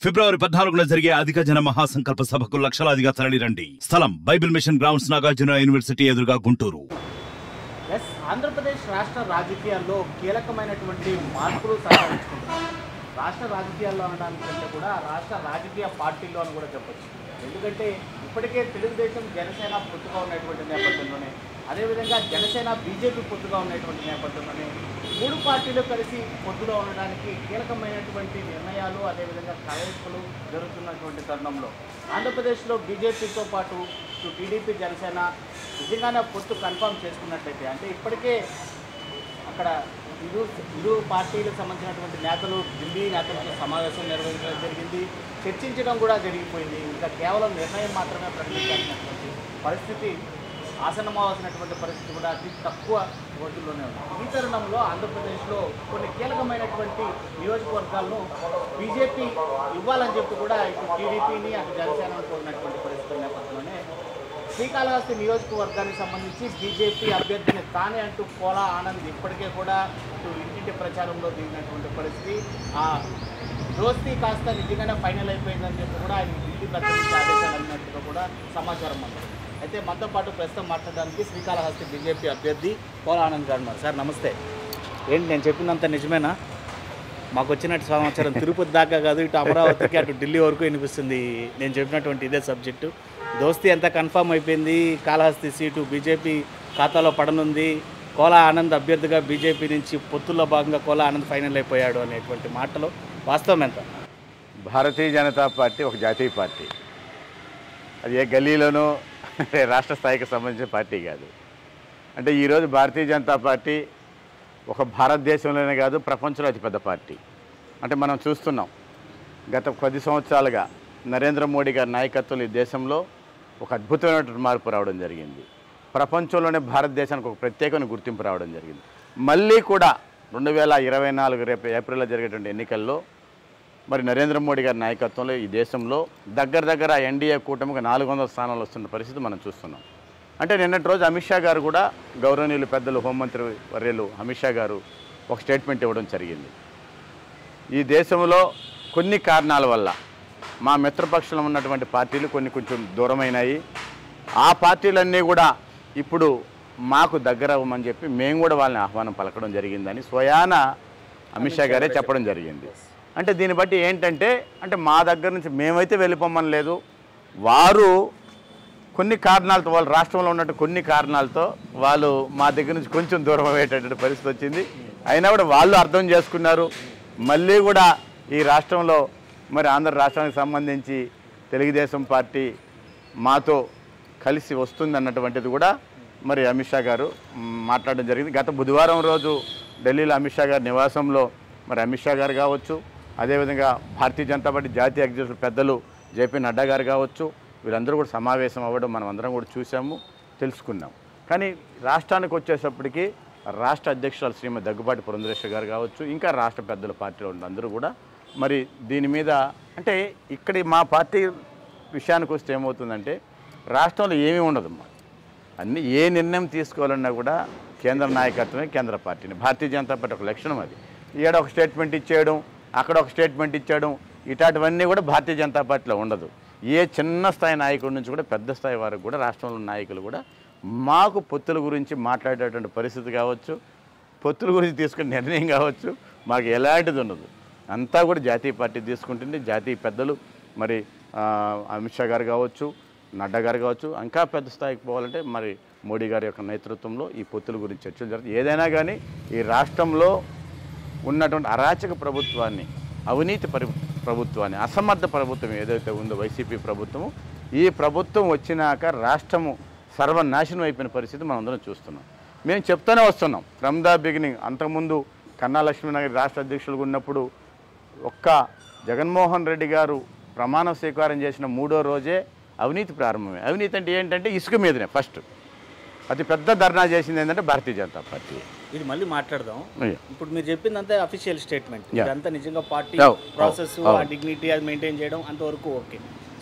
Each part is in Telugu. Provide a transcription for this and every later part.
ఫిబ్రవరి పద్నాలుగున జరిగే అధిక జన మహాసంకల్ప సభకు లక్షలాదిగా తరలిరండి స్థలం bible mission grounds Nagarjuna university ఎదురుగా గుంటూరు ఎస్ ఆంధ్రప్రదేశ్ రాష్ట్ర రాజకీయాల్లో కీలకమైనటువంటి మార్పులు సంభవించుకుంటున్నాయి రాష్ట్ర రాజకీయాల్లో అనడానికి కంటే కూడా రాష్ట్ర రాజకీయ పార్టీల్లో అని కూడా చెప్పొచ్చు ఎందుకంటే ఇప్పటికే తెలుగుదేశం జనసేన పొత్తుగా ఉన్నటువంటి నేపథ్యంలోనే అదేవిధంగా జనసేన బీజేపీ పొత్తుగా ఉన్నటువంటి నేపథ్యంలోనే మూడు పార్టీలు కలిసి పొత్తులో ఉండడానికి కీలకమైనటువంటి నిర్ణయాలు అదేవిధంగా కలయికలు జరుగుతున్నటువంటి తరుణంలో ఆంధ్రప్రదేశ్లో బీజేపీతో పాటు ఇటు టీడీపీ జనసేన నిజంగానే పొత్తు కన్ఫర్మ్ చేసుకున్నట్లయితే అంటే ఇప్పటికే అక్కడ ఇరు ఇరు పార్టీలకు సంబంధించినటువంటి నేతలు ఢిల్లీ నేతలతో సమావేశం నిర్వహించడం జరిగింది చర్చించడం కూడా జరిగిపోయింది ఇంకా కేవలం నిర్ణయం మాత్రమే ప్రకటించాల్సినటువంటి పరిస్థితి ఆసన్నమవలసినటువంటి పరిస్థితి కూడా అతి తక్కువ రోజుల్లోనే ఉంది ఈ తరుణంలో ఆంధ్రప్రదేశ్లో కొన్ని కీలకమైనటువంటి నియోజకవర్గాలను బీజేపీ ఇవ్వాలని చెప్పి కూడా ఇటు టీడీపీని అటు జనసేనను కోరినటువంటి పరిస్థితుల నేపథ్యంలోనే శ్రీకాళహస్తి నియోజకవర్గానికి సంబంధించి బీజేపీ అభ్యర్థిని తానే అంటూ కోలా ఆనంద్ ఇప్పటికే కూడా ఇటు ఇంటింటి ప్రచారంలో దిగినటువంటి పరిస్థితి ఆ దోస్తీ కాస్త నిజంగానే ఫైనల్ అయిపోయిందని చెప్పి కూడా ఆయన ఢిల్లీ పెద్ద నుంచి ఆదేశాలు అన్నట్టుగా కూడా సమాచారం ఉంది అయితే మనతో పాటు ప్రస్తుతం మాట్లాడడానికి శ్రీకాళహస్తి బీజేపీ అభ్యర్థి కోలా ఆనంద్ గారు ఉన్నారు సార్ నమస్తే ఏంటి నేను చెప్పినంత నిజమేనా మాకు వచ్చినట్టు సమాచారం తిరుపతి దాకా కాదు ఇటు అమరావతికి అటు ఢిల్లీ వరకు వినిపిస్తుంది నేను చెప్పినటువంటి ఇదే సబ్జెక్టు దోస్తీ ఎంత కన్ఫామ్ అయిపోయింది కాళహస్తి సీటు బీజేపీ ఖాతాలో పడనుంది కోలా ఆనంద్ అభ్యర్థిగా బీజేపీ నుంచి పొత్తుల్లో భాగంగా కోలా ఆనంద్ ఫైనల్ అయిపోయాడు అనేటువంటి మాటలు వాస్తవం ఎంత భారతీయ జనతా పార్టీ ఒక జాతీయ పార్టీ అది ఏ గల్లీలోనూ రాష్ట్ర స్థాయికి సంబంధించిన పార్టీ కాదు అంటే ఈరోజు భారతీయ జనతా పార్టీ ఒక భారతదేశంలోనే కాదు ప్రపంచంలో అతిపెద్ద పార్టీ అంటే మనం చూస్తున్నాం గత పది సంవత్సరాలుగా నరేంద్ర మోడీ గారి నాయకత్వంలో ఈ దేశంలో ఒక అద్భుతమైనటువంటి మార్పు రావడం జరిగింది ప్రపంచంలోనే భారతదేశానికి ఒక ప్రత్యేకమైన గుర్తింపు రావడం జరిగింది మళ్ళీ కూడా రెండు వేల ఇరవై నాలుగు రేపు ఏప్రిల్లో జరిగేటువంటి ఎన్నికల్లో మరి నరేంద్ర మోడీ గారి నాయకత్వంలో ఈ దేశంలో దగ్గర దగ్గర ఎన్డీఏ కూటమికి నాలుగు వందల స్థానాలు వస్తున్న పరిస్థితి మనం చూస్తున్నాం అంటే నిన్నటి రోజు అమిత్ షా గారు కూడా గౌరవనీయులు పెద్దలు హోంమంత్రి వర్యులు అమిత్ షా గారు ఒక స్టేట్మెంట్ ఇవ్వడం జరిగింది ఈ దేశంలో కొన్ని కారణాల వల్ల మా మిత్రపక్షంలో ఉన్నటువంటి పార్టీలు కొన్ని కొంచెం దూరమైనాయి ఆ పార్టీలన్నీ కూడా ఇప్పుడు మాకు దగ్గర అవ్వమని చెప్పి మేము కూడా వాళ్ళని ఆహ్వానం పలకడం జరిగిందని స్వయాన అమిత్ షా గారే చెప్పడం జరిగింది అంటే దీన్ని బట్టి ఏంటంటే అంటే మా దగ్గర నుంచి మేమైతే వెళ్ళిపోమని లేదు వారు కొన్ని కారణాలతో వాళ్ళు రాష్ట్రంలో ఉన్నట్టు కొన్ని కారణాలతో వాళ్ళు మా దగ్గర నుంచి కొంచెం దూరం అయ్యేటటువంటి పరిస్థితి వచ్చింది అయినా కూడా వాళ్ళు అర్థం చేసుకున్నారు మళ్ళీ కూడా ఈ రాష్ట్రంలో మరి ఆంధ్ర రాష్ట్రానికి సంబంధించి తెలుగుదేశం పార్టీ మాతో కలిసి వస్తుంది అన్నటువంటిది కూడా మరి అమిత్ షా గారు మ్, మాట్లాడడం జరిగింది గత బుధవారం రోజు ఢిల్లీలో అమిత్ షా గారి నివాసంలో మరి అమిత్ షా గారు కావచ్చు అదేవిధంగా భారతీయ జనతా పార్టీ జాతీయ అధ్యక్షులు పెద్దలు జేపీ నడ్డా గారు కావచ్చు వీళ్ళందరూ కూడా సమావేశం అవ్వడం మనం అందరం కూడా చూసాము తెలుసుకున్నాం కానీ రాష్ట్రానికి వచ్చేటప్పటికి రాష్ట్ర అధ్యక్షురాలు శ్రీమతి దగ్గుబాటి పురంధరేశ్వర గారు కావచ్చు ఇంకా రాష్ట్ర పెద్దల పార్టీలో ఉన్న అందరూ కూడా మరి దీని మీద అంటే ఇక్కడి మా పార్టీ విషయానికి వస్తే ఏమవుతుందంటే రాష్ట్రంలో ఏమీ ఉండదమ్మా అన్ని ఏ నిర్ణయం తీసుకోవాలన్నా కూడా కేంద్ర నాయకత్వమే కేంద్ర పార్టీని భారతీయ జనతా పార్టీ ఒక లక్షణం అది ఈడ ఒక స్టేట్మెంట్ ఇచ్చేయడం అక్కడ ఒక స్టేట్మెంట్ ఇచ్చేయడం ఇట్లాంటివన్నీ కూడా భారతీయ జనతా పార్టీలో ఉండదు ఏ చిన్న స్థాయి నాయకుడి నుంచి కూడా పెద్ద స్థాయి వరకు కూడా రాష్ట్రంలో ఉన్న నాయకులు కూడా మాకు పొత్తుల గురించి మాట్లాడేటువంటి పరిస్థితి కావచ్చు పొత్తుల గురించి తీసుకునే నిర్ణయం కావచ్చు మాకు ఎలాంటిది ఉండదు అంతా కూడా జాతీయ పార్టీ తీసుకుంటుంది జాతీయ పెద్దలు మరి ఆ, అమిత్ షా గారు కావచ్చు నడ్డా గారు కావచ్చు ఇంకా పెద్ద స్థాయికి పోవాలంటే మరి మోడీ గారి యొక్క నేతృత్వంలో ఈ పొత్తుల గురించి చర్చలు జరుగుతాయి ఏదైనా కానీ ఈ రాష్ట్రంలో ఉన్నటువంటి అరాచక ప్రభుత్వాన్ని అవినీతి పరి ప్రభుత్వాన్ని అసమర్థ ప్రభుత్వం ఏదైతే ఉందో వైసీపీ ప్రభుత్వము ఈ ప్రభుత్వం వచ్చినాక రాష్ట్రము సర్వనాశనం అయిపోయిన పరిస్థితి మనం అందరం చూస్తున్నాం మేము చెప్తూనే వస్తున్నాం ఫ్రమ్ ద బిగినింగ్ అంతకుముందు కన్నా లక్ష్మీనగర్ రాష్ట్ర అధ్యక్షులుగా ఉన్నప్పుడు ఒక్క జగన్మోహన్ రెడ్డి గారు ప్రమాణ స్వీకారం చేసిన మూడో రోజే అవినీతి ప్రారంభమే అవినీతి అంటే ఏంటంటే ఇసుక మీదనే ఫస్ట్ అతి పెద్ద ధర్నా చేసింది ఏంటంటే భారతీయ జనతా పార్టీ ఇది మళ్ళీ మాట్లాడదాం అయ్యో. ఇప్పుడు మీరు చెప్పిందంతా అఫీషియల్ స్టేట్మెంట్ Yeah. ఇదంతా నిజంగా party Oh, oh, process oh. ఆ డిగ్నిటీ అది మెయింటైన్ చేయడం అంతవరకు ఓకే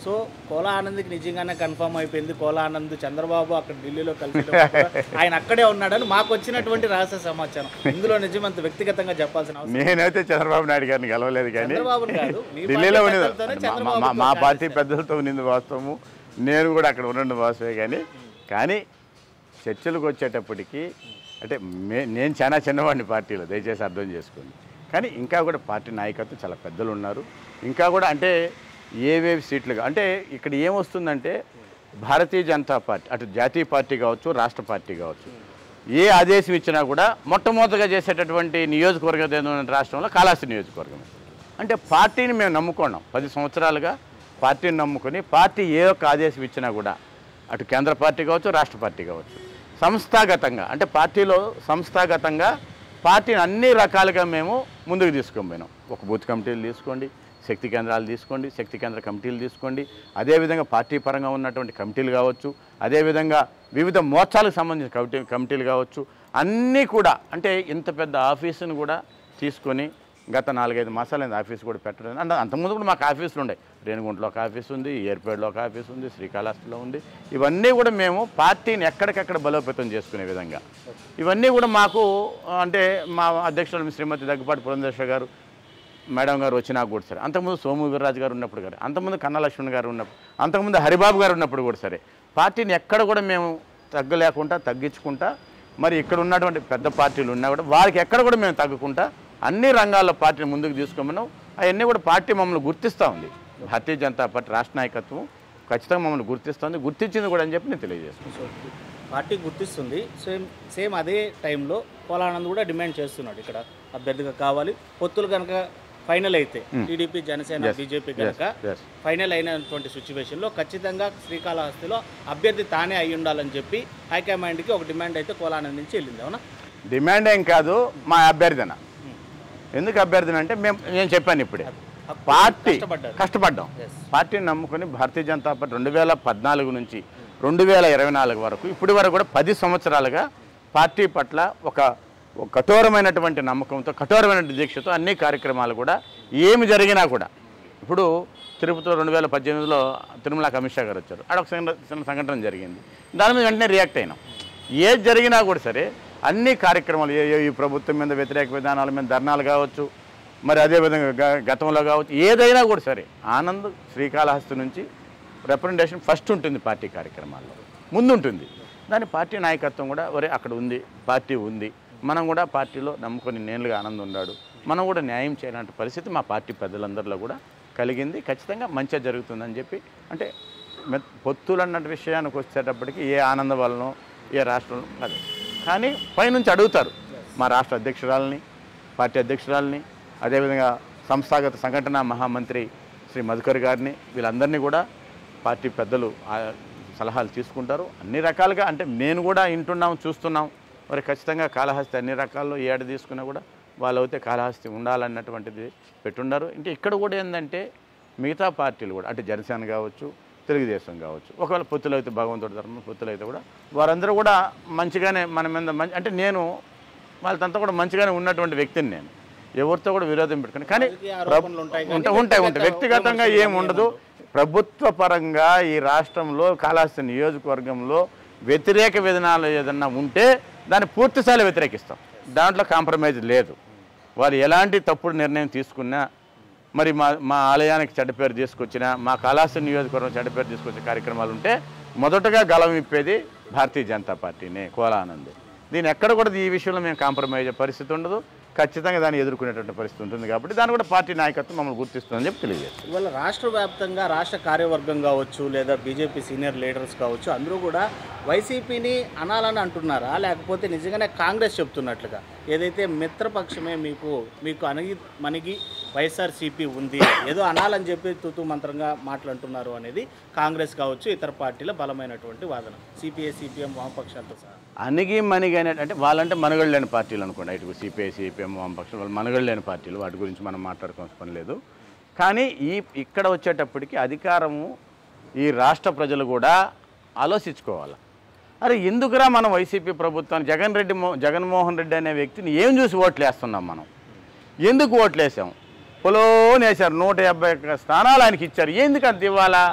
సో కోలా ఆనంద్కి నిజంగానే కన్ఫర్మ్ అయిపోయింది కోలా ఆనంద్ చంద్రబాబు అక్కడ ఢిల్లీలో కలిసి ఆయన అక్కడే ఉన్నాడని మాకు వచ్చినటువంటి రహస్య సమాచారం ఇందులో నిజమంత వ్యక్తిగతంగా చెప్పాల్సిన అవసరం నేనైతే చంద్రబాబు నాయుడు గారిని కలవలేదు కానీ చంద్రబాబుని కాదు, మీ ఢిల్లీలో పార్టీ ఉన్నది పెద్దలతోనే మా- మా- చంద్రబాబుతో మా పార్టీ కలిసి. పెద్దలతో ఉన్నది వాస్తవము నేను కూడా అక్కడ ఉండండి వాస్తవే కానీ కానీ చర్చలకు వచ్చేటప్పటికి అంటే మే నేను చాలా చిన్నవాడిని పార్టీలో దయచేసి అర్థం చేసుకోండి కానీ ఇంకా కూడా పార్టీ నాయకత్వం చాలా పెద్దలు ఉన్నారు ఇంకా కూడా అంటే ఏవేవి సీట్లుగా అంటే ఇక్కడ ఏమొస్తుందంటే భారతీయ జనతా పార్టీ అటు జాతీయ పార్టీ కావచ్చు రాష్ట్ర పార్టీ కావచ్చు ఏ ఆదేశం ఇచ్చినా కూడా మొట్టమొదటిగా చేసేటటువంటి నియోజకవర్గం ఏదో ఉన్న రాష్ట్రంలో కాళాస్తి నియోజకవర్గం అంటే పార్టీని మేము నమ్ముకున్నాం పది సంవత్సరాలుగా పార్టీని నమ్ముకొని పార్టీ ఏ ఒక్క ఆదేశం ఇచ్చినా కూడా అటు కేంద్ర పార్టీ కావచ్చు రాష్ట్ర పార్టీ కావచ్చు సంస్థాగతంగా అంటే పార్టీలో సంస్థాగతంగా పార్టీని అన్ని రకాలుగా మేము ముందుకు తీసుకొని పోయినాం ఒక బూత్ కమిటీలు తీసుకోండి శక్తి కేంద్రాలు తీసుకోండి శక్తి కేంద్ర కమిటీలు తీసుకోండి అదేవిధంగా పార్టీ పరంగా ఉన్నటువంటి కమిటీలు కావచ్చు అదేవిధంగా వివిధ మోర్చాలకు సంబంధించిన కమిటీ కమిటీలు కావచ్చు అన్నీ కూడా అంటే ఇంత పెద్ద ఆఫీసును కూడా తీసుకొని గత నాలుగైదు మాసాలైంది ఆఫీస్ కూడా పెట్టడం అంటే అంతకుముందు కూడా మాకు ఆఫీసులు ఉన్నాయి రేణిగుంటలో ఒక ఆఫీస్ ఉంది ఏర్పేడలో ఒక ఆఫీస్ ఉంది శ్రీకాళహస్తిలో ఉంది ఇవన్నీ కూడా మేము పార్టీని ఎక్కడికక్కడ బలోపేతం చేసుకునే విధంగా ఇవన్నీ కూడా మాకు ఆ, అంటే మా అధ్యక్షులు శ్రీమతి దగ్గుపాటి పురంధేశ్వర గారు మేడం గారు వచ్చినా కూడా సరే అంతకుముందు సోము వీర్రాజు గారు ఉన్నప్పుడు గారు అంతకుముందు కన్నా లక్ష్మణ్ గారు ఉన్నప్పుడు అంతకుముందు హరిబాబు గారు ఉన్నప్పుడు కూడా సరే పార్టీని ఎక్కడ కూడా మేము తగ్గలేకుండా తగ్గించుకుంటా మరి ఇక్కడ ఉన్నటువంటి పెద్ద పార్టీలు ఉన్నా కూడా వారికి ఎక్కడ కూడా మేము తగ్గకుండా అన్ని రంగాల్లో పార్టీని ముందుకు తీసుకోమన్నాం అవన్నీ కూడా పార్టీ మమ్మల్ని గుర్తిస్తూ ఉంది భారతీయ జనతా పార్టీ రాష్ట్ర నాయకత్వం ఖచ్చితంగా మమ్మల్ని గుర్తిస్తుంది గుర్తించింది కూడా అని చెప్పి నేను తెలియజేస్తున్నాను సో పార్టీ గుర్తిస్తుంది సేమ్ సేమ్ అదే టైంలో పోలానంద్ కూడా డిమాండ్ చేస్తున్నాడు ఇక్కడ అభ్యర్థిగా కావాలి పొత్తులు కనుక ఫైనల్ అయితే TDP Janasena Yes. BJP Yes, కనుక yes. ఫైనల్ అయినటువంటి సిచ్యువేషన్లో ఖచ్చితంగా శ్రీకాళహస్తిలో అభ్యర్థి తానే అయి ఉండాలని చెప్పి హైకమాండ్కి ఒక డిమాండ్ అయితే కోలానంద్ నుంచి వెళ్ళింది అవునా డిమాండ్ ఏం కాదు మా అభ్యర్థన ఎందుకు అభ్యర్థన అంటే మేము నేను చెప్పాను ఇప్పుడే హక్కు పార్టీ కష్టపడ్డారు. కష్టపడ్డాం Yes. పార్టీని నమ్ముకొని భారతీయ జనతా పార్టీ రెండు వేల పద్నాలుగు నుంచి రెండు వేల ఇరవై నాలుగు వరకు ఇప్పటి వరకు కూడా పది సంవత్సరాలుగా పార్టీ పట్ల ఒక ఒక కఠోరమైనటువంటి నమ్మకంతో కఠోరమైన దీక్షతో అన్ని కార్యక్రమాలు కూడా ఏమి జరిగినా కూడా ఇప్పుడు తిరుపతిలో రెండు వేల పద్దెనిమిదిలో తిరుమలకి అమిత్ షా గారు వచ్చారు అక్కడ ఒక చిన్న చిన్న సంఘటన జరిగింది దాని మీద వెంటనే రియాక్ట్ అయినాం ఏది జరిగినా కూడా సరే అన్ని కార్యక్రమాలు ఏ ఏ ఈ ప్రభుత్వం మీద వ్యతిరేక విధానాల మీద ధర్నాలు కావచ్చు మరి అదేవిధంగా గ- గతంలో కావచ్చు ఏదైనా కూడా సరే ఆనంద్ శ్రీకాళహస్తి నుంచి రిప్రజెంటేషన్ ఫస్ట్ ఉంటుంది పార్టీ కార్యక్రమాల్లో ముందు ఉంటుంది దాని పార్టీ నాయకత్వం కూడా ఒరే అక్కడ ఉంది పార్టీ ఉంది మనం కూడా పార్టీలో నమ్ముకొని నేనుగా ఆనందం ఉన్నాడు మనం కూడా న్యాయం చేయలాంటి పరిస్థితి మా పార్టీ పెద్దలందరిలో కూడా కలిగింది ఖచ్చితంగా మంచిగా జరుగుతుందని చెప్పి అంటే మె- పొత్తులు అన్న విషయానికి వచ్చేటప్పటికి ఏ ఆనందం వలనో ఏ రాష్ట్రంలో కాదు కానీ పైనుంచి అడుగుతారు మా రాష్ట్ర అధ్యక్షురాలని పార్టీ అధ్యక్షురాలని అదేవిధంగా సంస్థాగత సంఘటన మహామంత్రి శ్రీ మధుకర్ గారిని వీళ్ళందరినీ కూడా పార్టీ పెద్దలు ఆ సలహాలు తీసుకుంటారు అన్ని రకాలుగా అంటే నేను కూడా వింటున్నాం చూస్తున్నాం మరి ఖచ్చితంగా కాళహస్తి అన్ని రకాల్లో ఏడ తీసుకున్నా కూడా వాళ్ళు అయితే కాళహస్తి ఉండాలన్నటువంటిది పెట్టున్నారు అంటే ఇక్కడ కూడా ఏంటంటే మిగతా పార్టీలు కూడా అంటే జనసేన కావచ్చు తెలుగుదేశం కావచ్చు ఒకవేళ పొత్తులు అయితే భగవంతుడి ధర్మం పొత్తులు అయితే కూడా వారందరూ కూడా మంచిగానే మన మీద మంచి అంటే నేను వాళ్ళతో కూడా మంచిగానే ఉన్నటువంటి వ్యక్తిని నేను ఎవరితో కూడా విరోధం పెట్టుకుని కానీ రాజకీయ ఆరోపణలు ఉంటాయి కానీ ఉంటాయి ఉంటాయి ఉంటాయి వ్యక్తిగత వ్యక్తిగతంగా విమర్శలు ఏమి ఉండదు ప్రభుత్వ పరంగా ఈ రాష్ట్రంలో కాళహస్తి నియోజకవర్గంలో వ్యతిరేక విధానాలు ఏదన్నా ఉంటే దాన్ని పూర్తిస్థాయిలో వ్యతిరేకిస్తాం దాంట్లో కాంప్రమైజ్ లేదు వారు ఎలాంటి తప్పుడు నిర్ణయం తీసుకున్నా మరి మా మా ఆలయానికి చెడ్డ పేరు తీసుకొచ్చిన మా కాళహస్తి నియోజకవర్గం చెడ్డ పేరు తీసుకొచ్చే కార్యక్రమాలు ఉంటే మొదటగా గలం ఇప్పేది భారతీయ జనతా పార్టీనే కోలానంద్ దీని ఎక్కడ కూడా ఈ విషయంలో మేము కాంప్రమైజ్ అయ్యే పరిస్థితి ఉండదు ఖచ్చితంగా దాన్ని ఎదుర్కొనేటువంటి పరిస్థితి ఉంటుంది కాబట్టి దాన్ని కూడా పార్టీ నాయకత్వం మమ్మల్ని గుర్తిస్తుందని చెప్పి తెలియజేస్తాం ఇవాళ రాష్ట్ర వ్యాప్తంగా రాష్ట్ర కార్యవర్గం కావచ్చు లేదా బీజేపీ సీనియర్ లీడర్స్ కావచ్చు అందరూ కూడా వైసీపీని అనాలని అంటున్నారా లేకపోతే నిజంగానే కాంగ్రెస్ చెప్తున్నట్లుగా ఏదైతే మిత్రపక్షమే మీకు మీకు అణగి మణిగి వైఎస్ఆర్సీపీ ఉంది ఏదో అనాలని చెప్పి తుతు మంత్రంగా మాట్లాడుతున్నారు అనేది కాంగ్రెస్ కావచ్చు ఇతర పార్టీల బలమైనటువంటి వాదన సిపిఐ సిపిఎం వామపక్షాలతో సహా అణిగి మణిగి అనే అంటే వాళ్ళంటే మనుగడ లేని పార్టీలు అనుకోండి ఇటు సిపిఐ సిపిఎం వామపక్షం వాళ్ళు మనుగడ లేని పార్టీలు వాటి గురించి మనం మాట్లాడుకోవాల్సిన పని లేదు కానీ ఈ ఇక్కడ వచ్చేటప్పటికి అధికారము ఈ రాష్ట్ర ప్రజలు కూడా ఆలోచించుకోవాలి అరే ఎందుకురా మనం వైసీపీ ప్రభుత్వాన్ని జగన్ రెడ్డి మో జగన్మోహన్ రెడ్డి అనే వ్యక్తిని ఏం చూసి ఓట్లు వేస్తున్నాం మనం ఎందుకు ఓట్లు వేసాం పొలోని వేశారు నూట యాభై ఒక్క స్థానాలు ఆయనకి ఇచ్చారు ఎందుకు అంత ఇవ్వాలా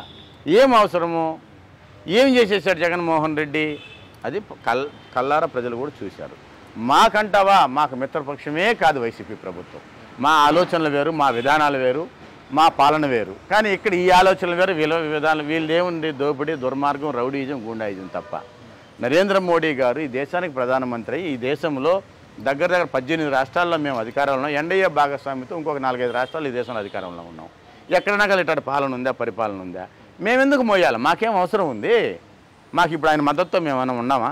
ఏం అవసరము ఏం చేసేసాడు జగన్మోహన్ రెడ్డి అది కల్ కల్లార ప్రజలు కూడా చూశారు మాకంటావా మాకు మిత్రపక్షమే కాదు వైసీపీ ప్రభుత్వం మా ఆలోచనలు వేరు మా విధానాలు వేరు మా పాలన వేరు కానీ ఇక్కడ ఈ ఆలోచనలు వేరు వీళ్ళ విధానాలు వీళ్ళదేముంది దోపిడీ దుర్మార్గం రౌడీజం గూండాయిజం తప్ప నరేంద్ర మోడీ గారు ఈ దేశానికి ప్రధానమంత్రి ఈ దేశంలో దగ్గర దగ్గర పద్దెనిమిది రాష్ట్రాల్లో మేము అధికారంలో ఉన్నాం ఎన్డీఏ భాగస్వామ్యంతో ఇంకొక నాలుగైదు రాష్ట్రాలు ఈ దేశంలో అధికారంలో ఉన్నాం ఎక్కడైనా కానీ ఇట్లాంటి పాలన ఉందా పరిపాలన ఉందా మేమెందుకు మోయాలి మాకేం అవసరం ఉంది మాకు ఇప్పుడు ఆయన మద్దతుతో మేము ఏమైనా ఉన్నామా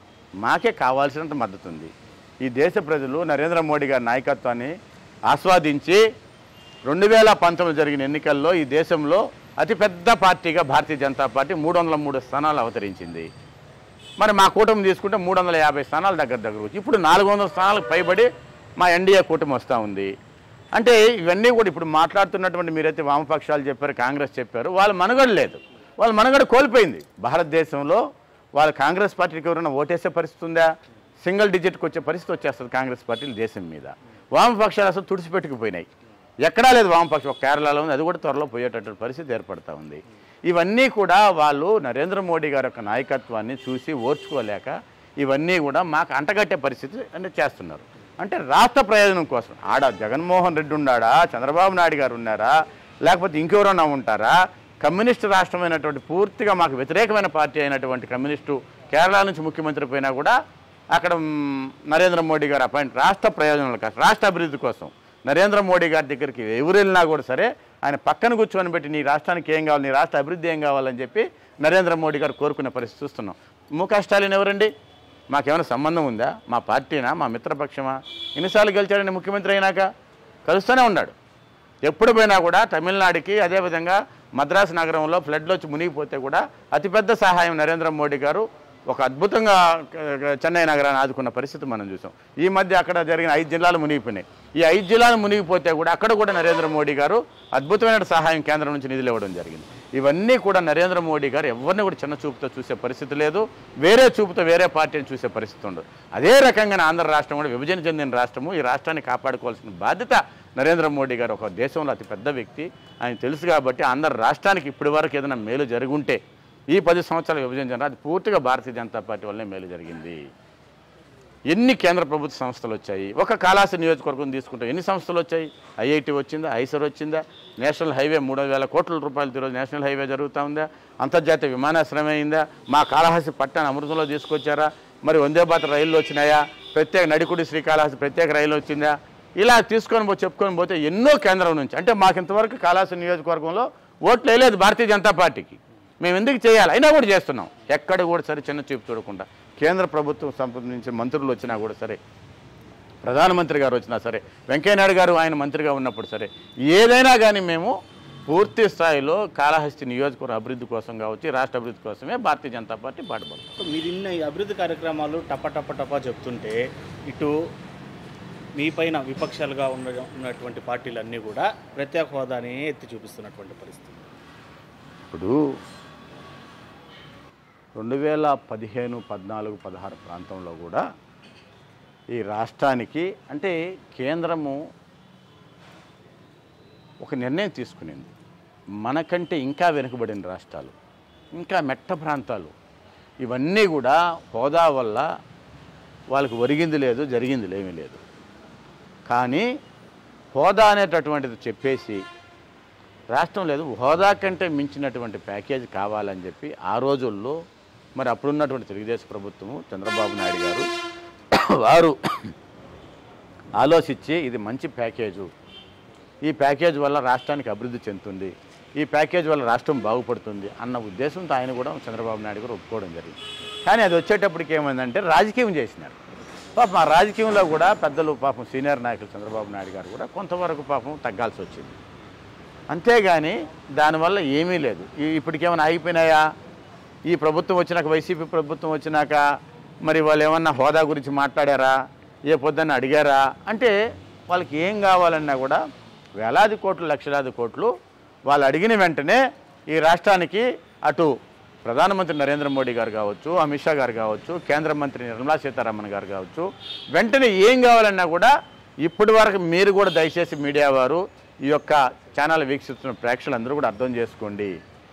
మాకే కావాల్సినంత మద్దతు ఉంది ఈ దేశ ప్రజలు నరేంద్ర మోడీ గారి నాయకత్వాన్ని ఆస్వాదించి రెండు వేల పంతొమ్మిది జరిగిన ఎన్నికల్లో ఈ దేశంలో అతిపెద్ద పార్టీగా భారతీయ జనతా పార్టీ మూడు వందల మూడు స్థానాలు అవతరించింది మరి మా కూటమి తీసుకుంటే మూడు వందల యాభై స్థానాలు దగ్గర దగ్గర వచ్చి ఇప్పుడు నాలుగు వందల స్థానాలకు పైబడి మా ఎన్డీఏ కూటమి వస్తూ ఉంది అంటే ఇవన్నీ కూడా ఇప్పుడు మాట్లాడుతున్నటువంటి మీరైతే వామపక్షాలు చెప్పారు కాంగ్రెస్ చెప్పారు వాళ్ళ మనుగడ లేదు వాళ్ళ మనుగడ కోల్పోయింది భారతదేశంలో వాళ్ళు కాంగ్రెస్ పార్టీకి ఎవరైనా ఓటేసే పరిస్థితి ఉందా సింగిల్ డిజిట్కి వచ్చే పరిస్థితి వచ్చేస్తుంది కాంగ్రెస్ పార్టీలు దేశం మీద వామపక్షాలు అసలు తుడిచిపెట్టుకుపోయినాయి ఎక్కడా లేదు వామపక్షం ఒక కేరళలో ఉంది అది కూడా త్వరలో పోయేటటువంటి పరిస్థితి ఏర్పడతా ఉంది ఇవన్నీ కూడా వాళ్ళు నరేంద్ర మోడీ గారి యొక్క నాయకత్వాన్ని చూసి ఓర్చుకోలేక ఇవన్నీ కూడా మాకు అంటగట్టే పరిస్థితి అంటే చేస్తున్నారు అంటే రాష్ట్ర ప్రయోజనం కోసం ఆడ జగన్మోహన్ రెడ్డి ఉన్నాడా చంద్రబాబు నాయుడు గారు ఉన్నారా లేకపోతే ఇంకెవరైనా ఉంటారా కమ్యూనిస్టు రాష్ట్రమైనటువంటి పూర్తిగా మాకు వ్యతిరేకమైన పార్టీ అయినటువంటి కమ్యూనిస్టు కేరళ నుంచి ముఖ్యమంత్రి పోయినా కూడా అక్కడ మ్, నరేంద్ర మోడీ గారు అపాయింట్ రాష్ట్ర ప్రయోజనాల కోసం రాష్ట్ర అభివృద్ధి కోసం నరేంద్ర మోడీ గారి దగ్గరికి ఎవరు వెళ్ళినా కూడా సరే ఆయన పక్కన కూర్చొని పెట్టి నీ రాష్ట్రానికి ఏం కావాలి నీ రాష్ట్ర అభివృద్ధి ఏం కావాలని చెప్పి నరేంద్ర మోడీ గారు కోరుకునే పరిస్థితి చూస్తున్నాం ముఖ స్టాలిన్ ఎవరండి మాకేమైనా సంబంధం ఉందా మా పార్టీనా మా మిత్రపక్షమా ఎన్నిసార్లు గెలిచాడండి ముఖ్యమంత్రి అయినాక కలుస్తూనే ఉన్నాడు ఎప్పుడు పోయినా కూడా తమిళనాడుకి అదేవిధంగా మద్రాసు నగరంలో ఫ్లడ్లో వచ్చి మునిగిపోతే కూడా అతిపెద్ద సహాయం నరేంద్ర మోడీ గారు ఒక అద్భుతంగా క- చెన్నై నగరాన్ని ఆదుకున్న పరిస్థితి మనం చూసాం ఈ మధ్య అక్కడ జరిగిన ఐదు జిల్లాలు మునిగిపోయినాయి ఈ ఐదు జిల్లాలు మునిగిపోతే కూడా అక్కడ కూడా నరేంద్ర మోడీ గారు అద్భుతమైన సహాయం కేంద్రం నుంచి నిధులు ఇవ్వడం జరిగింది ఇవన్నీ కూడా నరేంద్ర మోడీ గారు ఎవరిని కూడా చిన్న చూపుతో చూసే పరిస్థితి లేదు వేరే చూపుతో వేరే పార్టీని చూసే పరిస్థితి ఉండదు అదే రకంగా ఆంధ్ర రాష్ట్రం కూడా విభజన చెందిన రాష్ట్రము ఈ రాష్ట్రాన్ని కాపాడుకోవాల్సిన బాధ్యత నరేంద్ర మోడీ గారు ఒక దేశంలో అతి పెద్ద వ్యక్తి ఆయన తెలుసు కాబట్టి ఆంధ్ర రాష్ట్రానికి ఇప్పటి వరకు ఏదైనా మేలు జరుగుంటే ఈ పది సంవత్సరాల విభజన జరిగిన అది పూర్తిగా భారతీయ జనతా పార్టీ వల్లే మేలు జరిగింది ఎన్ని కేంద్ర ప్రభుత్వ సంస్థలు వచ్చాయి ఒక కాళాసి నియోజకవర్గం తీసుకుంటే ఎన్ని సంస్థలు వచ్చాయి ఐఐటి వచ్చిందా ఐసర్ వచ్చిందా నేషనల్ హైవే మూడు వేల కోట్ల రూపాయలతో ఈరోజు నేషనల్ హైవే జరుగుతూ ఉందా అంతర్జాతీయ విమానాశ్రయం అయిందా మా కాళహస్తి పట్టణాన్ని అమృతంలో తీసుకొచ్చారా మరి వందే భారత్ రైళ్ళు వచ్చినాయా ప్రత్యేక నడికుడి శ్రీకాళహస్తి ప్రత్యేక రైలు వచ్చిందా ఇలా తీసుకొని పో చెప్పుకొని పోతే ఎన్నో కేంద్రం నుంచి అంటే మాకు ఇంతవరకు కాళహస్తి నియోజకవర్గంలో ఓట్లు వేయలేదు భారతీయ జనతా పార్టీకి మేము ఎందుకు చేయాలి అయినా కూడా చేస్తున్నాం ఎక్కడ కూడా సరే చిన్న చూపు చూడకుండా కేంద్ర ప్రభుత్వం సంబంధించిన మంత్రులు వచ్చినా కూడా సరే ప్రధానమంత్రి గారు వచ్చినా సరే వెంకయ్యనాయుడు గారు ఆయన మంత్రిగా ఉన్నప్పుడు సరే ఏదైనా కానీ మేము పూర్తి స్థాయిలో కాళహస్తి నియోజకవర్గ అభివృద్ధి కోసం కావచ్చు ఈ రాష్ట్ర అభివృద్ధి కోసమే భారతీయ జనతా పార్టీ పాటుపడుతుంది సో మీరు ఇన్న ఈ అభివృద్ధి కార్యక్రమాలు టప టప టప చెప్తుంటే ఇటు మీ పైన విపక్షాలుగా ఉన్న ఉన్నటువంటి పార్టీలన్నీ కూడా ప్రత్యేక హోదాని ఎత్తి చూపిస్తున్నటువంటి పరిస్థితి ఇప్పుడు రెండు వేల పదిహేను పద్నాలుగు పదహారు ప్రాంతంలో కూడా ఈ రాష్ట్రానికి అంటే కేంద్రము ఒక నిర్ణయం తీసుకునింది మనకంటే ఇంకా వెనుకబడిన రాష్ట్రాలు ఇంకా మెట్ట ప్రాంతాలు ఇవన్నీ కూడా హోదా వల్ల వాళ్ళకి ఒరిగింది లేదు జరిగింది ఏమీ లేదు కానీ హోదా అనేటటువంటిది చెప్పేసి రాష్ట్రం లేదు హోదా కంటే మించినటువంటి ప్యాకేజ్ కావాలని చెప్పి ఆ రోజుల్లో మరి అప్పుడున్నటువంటి తెలుగుదేశం ప్రభుత్వము చంద్రబాబు నాయుడు గారు వారు ఆలోచించి ఇది మంచి ప్యాకేజు ఈ ప్యాకేజ్ వల్ల రాష్ట్రానికి అభివృద్ధి చెందుతుంది ఈ ప్యాకేజ్ వల్ల రాష్ట్రం బాగుపడుతుంది అన్న ఉద్దేశంతో ఆయన కూడా చంద్రబాబు నాయుడు గారు ఒప్పుకోవడం జరిగింది కానీ అది వచ్చేటప్పటికి ఏమైందంటే రాజకీయం చేసినారు పాపం ఆ రాజకీయంలో కూడా పెద్దలు పాపం సీనియర్ నాయకులు చంద్రబాబు నాయుడు గారు కూడా కొంతవరకు పాపం తగ్గాల్సి వచ్చింది అంతేగాని దానివల్ల ఏమీ లేదు ఈ- ఇప్పటికేమైనా ఆగిపోయినాయా ఈ ప్రభుత్వం వచ్చినాక వైసీపీ ప్రభుత్వం వచ్చినాక మరి వాళ్ళు ఏమన్నా హోదా గురించి మాట్లాడారా ఏ పొద్దున్న అడిగారా అంటే వాళ్ళకి ఏం కావాలన్నా కూడా వేలాది కోట్లు లక్షలాది కోట్లు వాళ్ళు అడిగిన వెంటనే ఈ రాష్ట్రానికి అటు ప్రధానమంత్రి నరేంద్ర మోడీ గారు కావచ్చు అమిత్ షా గారు కావచ్చు కేంద్ర మంత్రి నిర్మలా సీతారామన్ గారు కావచ్చు వెంటనే ఏం కావాలన్నా కూడా ఇప్పటి వరకు మీరు కూడా దయచేసి మీడియా వారు ఈ యొక్క ఛానల్ వీక్షిస్తున్న ప్రేక్షకులందరూ కూడా అర్థం చేసుకోండి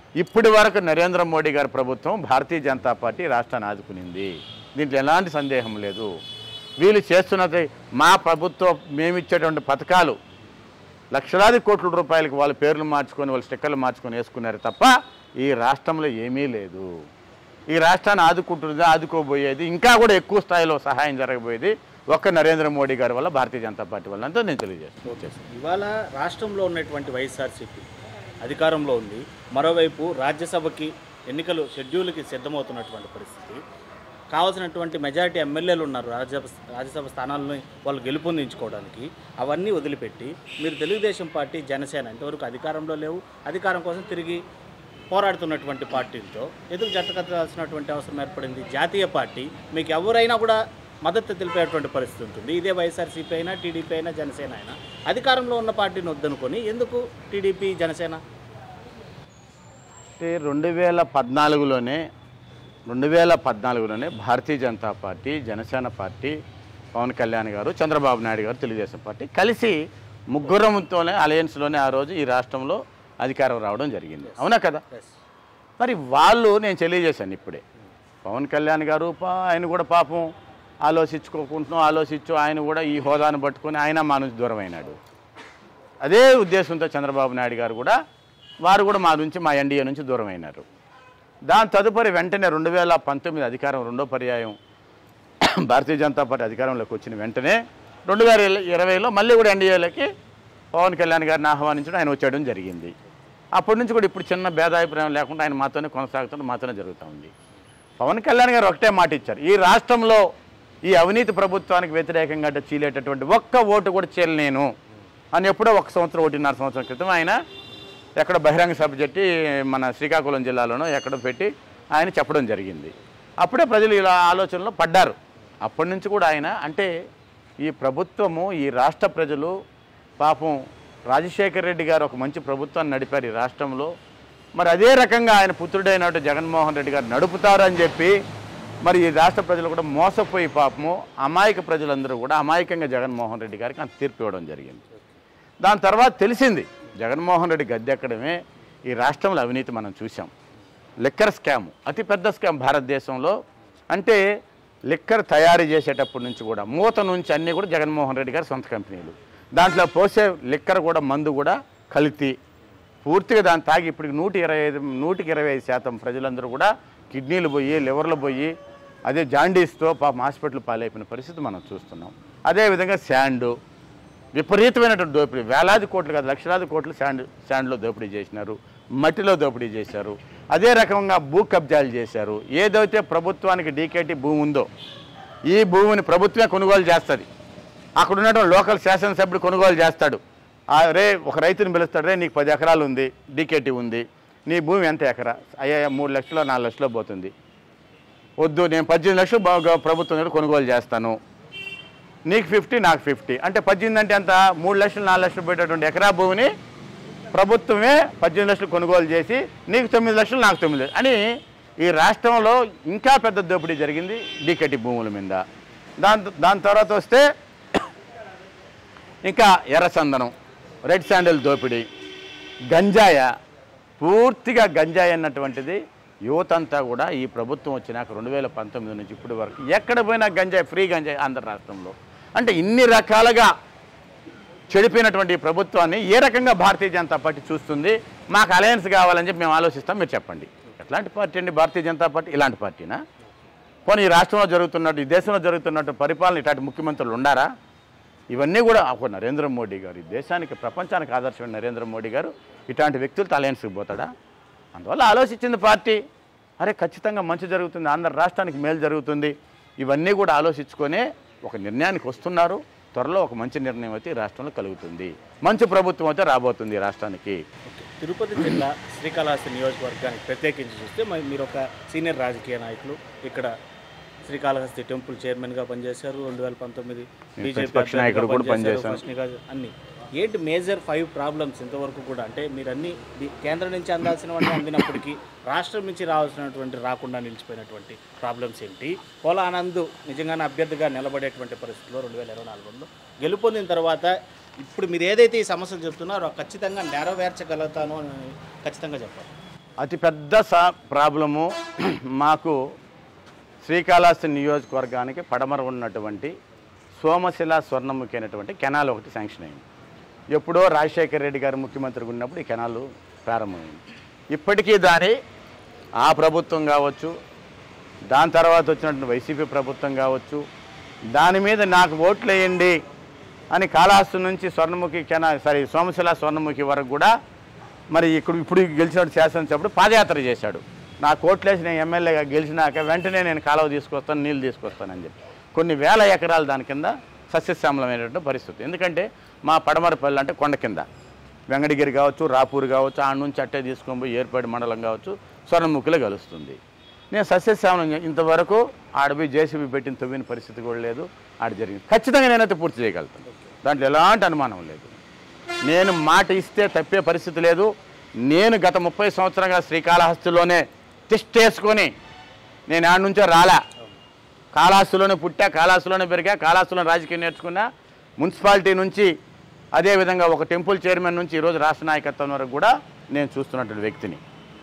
ఇప్పటి వరకు నరేంద్ర మోడీ గారి ప్రభుత్వం భారతీయ జనతా పార్టీ రాష్ట్రాన్ని ఆదుకునింది దీంట్లో ఎలాంటి సందేహం లేదు వీళ్ళు చేస్తున్నది మా ప్రభుత్వం మేమిచ్చేటువంటి పథకాలు లక్షలాది కోట్ల రూపాయలకి వాళ్ళ పేర్లు మార్చుకొని వాళ్ళ స్టిక్కర్లు మార్చుకొని వేసుకున్నారు తప్ప ఈ రాష్ట్రంలో ఏమీ లేదు ఈ రాష్ట్రాన్ని ఆదుకుంటున్నది ఆదుకోబోయేది ఇంకా కూడా ఎక్కువ స్థాయిలో సహాయం జరగబోయేది ఒక్క నరేంద్ర మోడీ గారి వల్ల భారతీయ జనతా పార్టీ వల్ల అంతా నేను తెలియజేస్తాను ఓకే సార్ ఇవాళ రాష్ట్రంలో ఉన్నటువంటి వైఎస్ఆర్సీపీ అధికారంలో ఉంది మరోవైపు రాజ్యసభకి ఎన్నికలు షెడ్యూల్కి సిద్ధమవుతున్నటువంటి పరిస్థితి కావాల్సినటువంటి మెజారిటీ ఎమ్మెల్యేలు ఉన్నారు రాజ్యసభ రాజ్యసభ స్థానాలను వాళ్ళు గెలుపొందించుకోవడానికి అవన్నీ వదిలిపెట్టి మీరు తెలుగుదేశం పార్టీ జనసేన ఇంతవరకు అధికారంలో లేవు అధికారం కోసం తిరిగి పోరాడుతున్నటువంటి పార్టీలతో ఎదురు జట్టకట్టాల్సినటువంటి అవసరం ఏర్పడింది జాతీయ పార్టీ మీకు ఎవరైనా కూడా మద్దతు తెలిపేటువంటి పరిస్థితి ఉంటుంది ఇదే వైఎస్ఆర్సీపీ అయినా టీడీపీ అయినా జనసేన అయినా అధికారంలో ఉన్న పార్టీని వద్దనుకొని ఎందుకు టీడీపీ జనసేన అంటే రెండు వేల పద్నాలుగులోనే రెండు వేల పద్నాలుగులోనే భారతీయ జనతా పార్టీ జనసేన పార్టీ పవన్ కళ్యాణ్ గారు చంద్రబాబు నాయుడు గారు తెలుగుదేశం పార్టీ కలిసి ముగ్గురంతోనే అలయన్స్లోనే ఆ రోజు ఈ రాష్ట్రంలో అధికారం రావడం జరిగింది అవునా కదా ఎస్ మరి వాళ్ళు నేను తెలియజేశాను ఇప్పుడే పవన్ కళ్యాణ్ గారు పా- ఆయన కూడా పాపం ఆలోచించుకోకుంటున్నాం ఆలోచించు ఆయన కూడా ఈ హోదాను పట్టుకొని ఆయన మా నుంచి దూరం అయినాడు అదే ఉద్దేశంతో చంద్రబాబు నాయుడు గారు కూడా వారు కూడా మా నుంచి మా ఎన్డీఏ నుంచి దూరం అయినారు దాని తదుపరి వెంటనే రెండు వేల పంతొమ్మిది అధికారం రెండో పర్యాయం భారతీయ జనతా పార్టీ అధికారంలోకి వచ్చిన వెంటనే రెండు వేల ఇరవైలో మళ్ళీ కూడా ఎన్డీఏలోకి పవన్ కళ్యాణ్ గారిని ఆహ్వానించడం ఆయన వచ్చేయడం జరిగింది అప్పటి నుంచి కూడా ఇప్పుడు చిన్న భేదాభిప్రాయం లేకుండా ఆయన మాతోనే కొనసాగుతుంది మాతోనే జరుగుతూ ఉంది పవన్ కళ్యాణ్ గారు ఒకటే మాట ఇచ్చారు ఈ రాష్ట్రంలో ఈ అవినీతి ప్రభుత్వానికి వ్యతిరేకంగా అంటే చీలేటటువంటి ఒక్క ఓటు కూడా చీలనేను అని ఎప్పుడో ఒక సంవత్సరం ఒకటిన్నర సంవత్సరం క్రితం ఆయన ఎక్కడ బహిరంగ సభ పెట్టి మన శ్రీకాకుళం జిల్లాలోనో ఎక్కడ పెట్టి ఆయన చెప్పడం జరిగింది అప్పుడే ప్రజలు ఇలా ఆలోచనలో పడ్డారు అప్పటి నుంచి కూడా ఆయన అంటే ఈ ప్రభుత్వము ఈ రాష్ట్ర ప్రజలు పాపం రాజశేఖర రెడ్డి గారు ఒక మంచి ప్రభుత్వాన్ని నడిపారు ఈ రాష్ట్రంలో మరి అదే రకంగా ఆయన పుత్రుడైనట్టు జగన్మోహన్ రెడ్డి గారు నడుపుతారని చెప్పి మరి ఈ రాష్ట్ర ప్రజలు కూడా మోసపోయి పాపము అమాయక ప్రజలందరూ కూడా అమాయకంగా జగన్మోహన్ రెడ్డి గారికి అంత తీర్పు ఇవ్వడం జరిగింది దాని తర్వాత తెలిసింది జగన్మోహన్ రెడ్డి గద్దెక్కడమే ఈ రాష్ట్రంలో అవినీతి మనం చూసాం లిక్కర్ స్కామ్ అతిపెద్ద స్కామ్ భారతదేశంలో అంటే లిక్కర్ తయారు చేసేటప్పటి నుంచి కూడా మూత నుంచి అన్నీ కూడా జగన్మోహన్ రెడ్డి గారి సొంత కంపెనీలు దాంట్లో పోసే లిక్కర్ కూడా మందు కూడా కల్తీ పూర్తిగా దాన్ని తాగి ఇప్పటికి నూట ఇరవై ఐదు నూటికి ఇరవై ఐదు శాతం ప్రజలందరూ కూడా కిడ్నీలు పోయి లివర్లు పోయి అదే జాండీస్తో పాపం హాస్పిటల్ పాలైపోయిన పరిస్థితి మనం చూస్తున్నాం అదేవిధంగా శాండు విపరీతమైనటువంటి దోపిడీ వేలాది కోట్లు కాదు లక్షలాది కోట్లు శాండ్ శాండ్లో దోపిడీ చేసినారు మట్టిలో దోపిడీ చేశారు అదే రకంగా భూ కబ్జాలు చేశారు ఏదైతే ప్రభుత్వానికి డీకేటీ భూమి ఉందో ఈ భూమిని ప్రభుత్వమే కొనుగోలు చేస్తుంది అక్కడ ఉన్నటువంటి లోకల్ శాసనసభ్యుడు కొనుగోలు చేస్తాడు ఆ రే ఒక రైతుని పిలుస్తాడు రే నీకు పది ఎకరాలు ఉంది డీకేటీ ఉంది నీ భూమి ఎంత ఎకరా అయ్యా మూడు లక్షలు నాలుగు లక్షలు పోతుంది వద్దు నేను పద్దెనిమిది లక్షలు బాగా ప్రభుత్వం దగ్గర కొనుగోలు చేస్తాను నీకు ఫిఫ్టీ నాకు ఫిఫ్టీ అంటే పద్దెనిమిది అంటే ఎంత మూడు లక్షలు నాలుగు లక్షలు పెట్టేటువంటి ఎకరా భూమిని ప్రభుత్వమే పద్దెనిమిది లక్షలు కొనుగోలు చేసి నీకు తొమ్మిది లక్షలు నాకు తొమ్మిది లక్షలు అని ఈ రాష్ట్రంలో ఇంకా పెద్ద దోపిడీ జరిగింది డీకెటి భూముల మీద దాని దాని తర్వాత వస్తే ఇంకా ఎర్రచందనం రెడ్ శాండిల్ దోపిడీ గంజాయ పూర్తిగా గంజాయి అన్నటువంటిది యువత అంతా కూడా ఈ ప్రభుత్వం వచ్చినాక రెండు వేల పంతొమ్మిది నుంచి ఇప్పటి వరకు ఎక్కడ పోయినా గంజాయి ఫ్రీ గంజాయి ఆంధ్ర రాష్ట్రంలో అంటే ఇన్ని రకాలుగా చెడిపోయినటువంటి ఈ ప్రభుత్వాన్ని ఏ రకంగా భారతీయ జనతా పార్టీ చూస్తుంది మాకు అలయన్స్ కావాలని చెప్పి మేము ఆలోచిస్తాం మీరు చెప్పండి ఎట్లాంటి పార్టీ అండి భారతీయ జనతా పార్టీ ఇలాంటి పార్టీనా పోనీ ఈ రాష్ట్రంలో జరుగుతున్నట్టు ఈ దేశంలో జరుగుతున్నట్టు పరిపాలన ఇట్లాంటి ముఖ్యమంత్రులు ఉండారా ఇవన్నీ కూడా ఒక నరేంద్ర మోడీ గారు ఈ దేశానికి ప్రపంచానికి ఆదర్శమైన నరేంద్ర మోడీ గారు ఇట్లాంటి వ్యక్తులతో అలయన్స్కి పోతాడా అందువల్ల ఆలోచించింది పార్టీ అరే ఖచ్చితంగా మంచి జరుగుతుంది ఆంధ్ర రాష్ట్రానికి మేలు జరుగుతుంది ఇవన్నీ కూడా ఆలోచించుకొనే ఒక నిర్ణయానికి వస్తున్నారు త్వరలో ఒక మంచి నిర్ణయం అయితే ఈ రాష్ట్రంలో కలుగుతుంది మంచి ప్రభుత్వం అయితే రాబోతుంది ఈ రాష్ట్రానికి తిరుపతి జిల్లా శ్రీకాళహస్తి నియోజకవర్గానికి ప్రత్యేకించి చూస్తే మరి మీరు ఒక సీనియర్ రాజకీయ నాయకులు ఇక్కడ శ్రీకాళహస్తి టెంపుల్ చైర్మన్గా పనిచేశారు రెండు వేల పంతొమ్మిది ప్రతిపక్ష నాయకుడు కూడా పనిచేశాను. అన్ని ఏంటి మేజర్ ఫైవ్ ప్రాబ్లమ్స్ ఇంతవరకు కూడా అంటే మీరు అన్ని ది- కేంద్రం నుంచి అందాల్సినవన్నీ అందినప్పటికీ రాష్ట్రం నుంచి రావాల్సినటువంటి రాకుండా నిలిచిపోయినటువంటి ప్రాబ్లమ్స్ ఏంటి పోలా ఆనంద్ నిజంగానే అభ్యర్థిగా నిలబడేటువంటి పరిస్థితిలో రెండు వేల ఇరవై నాలుగులో గెలుపొందిన తర్వాత ఇప్పుడు మీరు ఏదైతే ఈ సమస్యలు చెప్తున్నారో ఖచ్చితంగా నెరవేర్చగలుగుతాను అని ఖచ్చితంగా చెప్పాలి అతిపెద్ద సా ప్రాబ్లము మాకు శ్రీకాళహస్తి నియోజకవర్గానికి పడమర ఉన్నటువంటి సోమశిల స్వర్ణముఖి అయినటువంటి కెనాల్ ఒకటి శాంక్షన్ అయింది ఎప్పుడో రాజశేఖర రెడ్డి గారు ముఖ్యమంత్రిగా ఉన్నప్పుడు ఈ కెనాల్ ప్రారంభమైంది ఇప్పటికీ దాని ఆ ప్రభుత్వం కావచ్చు దాని తర్వాత వచ్చినటువంటి వైసీపీ ప్రభుత్వం కావచ్చు దాని మీద నాకు ఓట్లు వేయండి అని కాళహస్తి నుంచి స్వర్ణముఖి కెనా సారీ సోమశిల స్వర్ణముఖి వరకు కూడా మరి ఇక్కడ ఇప్పుడు గెలిచినట్టు శాసనసభ్యుడు పాదయాత్ర చేశాడు నా కోట్లేసి నేను ఎమ్మెల్యేగా గెలిచినాక వెంటనే నేను కాలువ తీసుకొస్తాను నీళ్ళు తీసుకొస్తానని చెప్పి కొన్ని వేల ఎకరాలు దాని కింద సస్యశ్యామలమైనటువంటి పరిస్థితి ఎందుకంటే మా పడమరపల్లి అంటే కొండ కింద వెంగడగిరి కావచ్చు రాపూర్ కావచ్చు ఆడ నుంచి అట్టే తీసుకొని పోయి ఏర్పాటు మండలం కావచ్చు స్వర్ణముఖిలో కలుస్తుంది నేను సస్యశ్యామలం చే- ఇంతవరకు ఆడపోయి జేసీబీ పెట్టిన తవ్విన పరిస్థితి కూడా లేదు ఆడ జరిగింది ఖచ్చితంగా నేనైతే పూర్తి చేయగలుగుతాను దాంట్లో ఎలాంటి అనుమానం లేదు నేను మాట ఇస్తే తప్పే పరిస్థితి లేదు నేను గత ముప్పై సంవత్సరంగా శ్రీకాళహస్తిలోనే తిష్టేసుకొని నేను ఆడ నుంచో రాలా కాళహస్తిలోనే పుట్టా కాళహస్తిలోనే పెరిగా కాళహస్తిలో రాజకీయం నేర్చుకున్నా మున్సిపాలిటీ నుంచి అదేవిధంగా ఒక టెంపుల్ చైర్మన్ నుంచి ఈరోజు రాష్ట్ర నాయకత్వం వరకు కూడా నేను చూస్తున్నటువంటి వ్యక్తిని